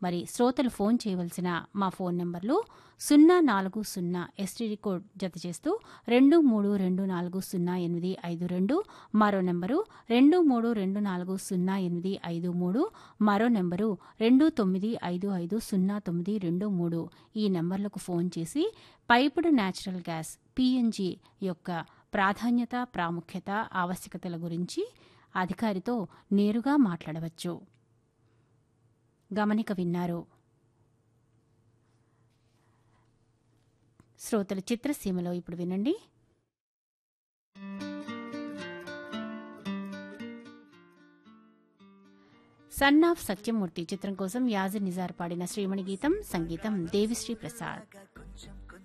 మరి శ్రోతలు ఫోన్ చేయవలసిన మా ఫోన్ నెంబర్లు సున్నా నాలుగు సున్నా ఎస్టీడీ కోడ్ జత చేస్తూ రెండు మూడు రెండు నాలుగు సున్నా ఎనిమిది ఐదు రెండు మరో నెంబరు రెండు మూడు రెండు నాలుగు సున్నా ఎనిమిది ఐదు మూడు మరో నెంబరు రెండు తొమ్మిది ఐదు ఐదు సున్నా తొమ్మిది రెండు మూడు ఈ నెంబర్లకు ఫోన్ చేసి పైపుడు న్యాచురల్ గ్యాస్ పిఎన్జి యొక్క ప్రాధాన్యత ప్రాముఖ్యత ఆవశ్యకతల గురించి అధికారితో నేరుగా మాట్లాడవచ్చు గమనిక విన్నారు శ్రోతల చిత్రసీమలో ఇప్పుడు వినండి సన్ ఆఫ్ సత్యమూర్తి చిత్రం కోసం యాజి నిజార్ పాడిన శ్రీమణి గీతం సంగీతం దేవిశ్రీ ప్రసాద్